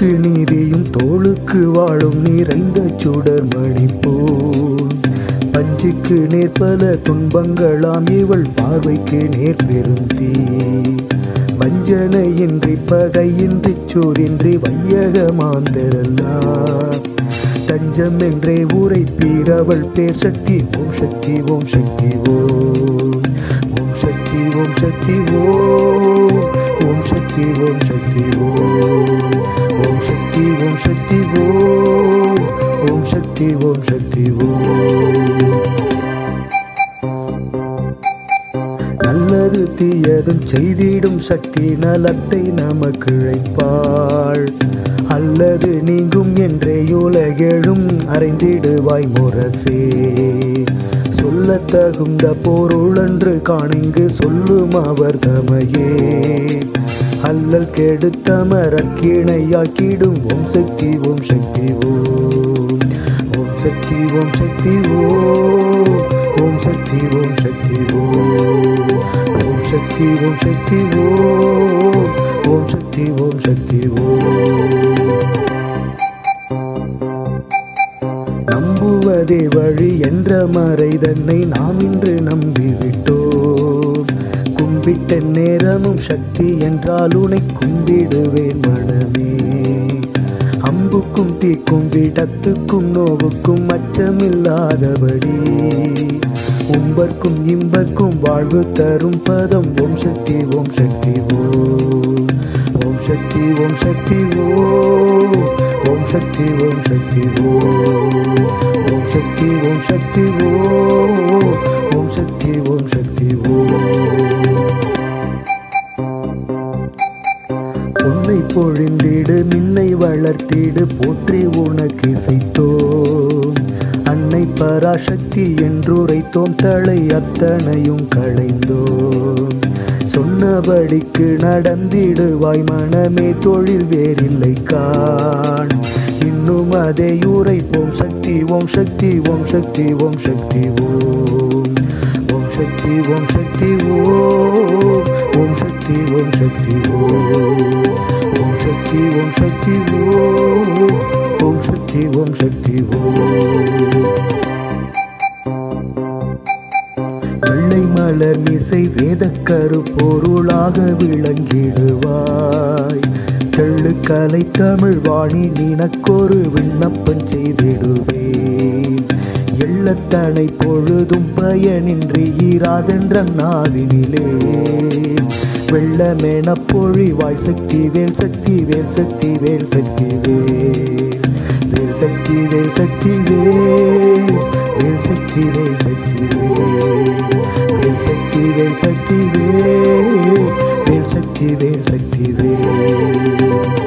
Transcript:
வாளுக்கு நீதியும் தோளுக்கு வாழும் நிறைந்த சுடர் மணி போல் பஞ்சுக்கு நேர்பல துன்பங்களாம் இவள் பார்வைக்கு நேர்பெருந்தீ வஞ்சனையின்றி பகையின்றி சோதின்றி வையகமாந்தரல்லாம் தஞ்சம் என்றே உரைப்பீர் அவள் பேர் சக்தி ஓம் சக்தி ஓம் சக்தி ஓம் ஓம் சக்தி ஓம் சக்தி ஓம் ஓம் சக்தி ஓம் சக்தி ஓம் ஓம் சக்தி ஓம் சக்தி ஓம் ஓம் சக்தி ஓம் சக்தி ஓம் நல்லது தீயதும் செய்திடும் சக்தி நலத்தை நமக்கு இழைப்பாள் அல்லது நீங்கும் என்றே உலகெழும் அறிந்திடுவாய் முரசே சொல்லத் தகுந்த பொருளன்று காணிங்கு சொல்லும் அவர் தமையே அல்லல் கெடுத்தமரக்கிணையாக்கிடும் ஓம் சக்தி ஓம் சக்தி ஓம் ஓம் சக்தி ஓம் சக்தி ஓம் ஓம் சக்தி ஓம் சக்தி ஓம் ஓம் சக்தி ஓம் சக்தி ஓம் ஓம் சக்தி ஓம் சக்தி ஓம் நம்புவதே வழி என்ற மறை தன்னை நாம் இன்று நம்பிவிட்டோம் கும்பிட்ட நேரமும் சக்தி என்றால் உனை கும்பிடுவேன் மனமே அம்புக்கும் தீக்கும் விடத்துக்கும் நோவுக்கும் அச்சமில்லாதபடி உம்பர்க்கும் இம்பர்க்கும் வாழ்வு தரும் பதம் ஓம் சக்தி ஓம் சக்தி ஓம் ஓம் சக்தி ஓம் சக்தி ஓம் ஓம் சக்தி ஓம் சக்தி ஓம் ஓம் சக்தி ஓம் சக்தி ஓம் ஓம் சக்தி ஓம் சக்தி ஓம் பொன்னை பொழிந்திடு மின்னை வளர்த்திடு போற்றி உனக்கு இசைத்தோம் அன்னை பராசக்தி என்றுரைத்தோம் தலை அத்தனையும் களைந்தோம் சொன்னபடிக்கு நடந்திடுவாய் மனமே தொழில் வேறில்லை காண் இன்னும் அதை உரைப்போம் சக்தி ஓம் சக்தி ஓம் சக்தி ஓம் சக்தி ஓம் ஓம் சக்தி ஓம் சக்தி ஓம் ஓம் சக்தி ஓம் சக்தி ஓம் ஓம் சக்தி ஓம் சக்தி ஓம் ஓம் சக்தி ஓம் சக்தி ஓம் வெள்ளை மலர் மிசை வேதக்கரு பொருளாக விளங்கிடுவாய் தெள்ளு கலை தமிழ் வாணி நினக்கொரு விண்ணப்பம் செய்திடுவேன் எள்ளத்தனை பொழுதும் பயனின்றி ஈராதென்ற நாவினிலே வெள்ளமென பொழிவாய் சக்தி வேல் சக்தி வேல் சக்தி வேல் சக்தி வேல் வேல் சக்தி வேல் சக்தி வேல் வேல் சக்தி வேல் சக்தி வேல் வேல் சக்தி வேல் சக்தி வேல் வேல் சக்தி வேல் சக்தி வேல்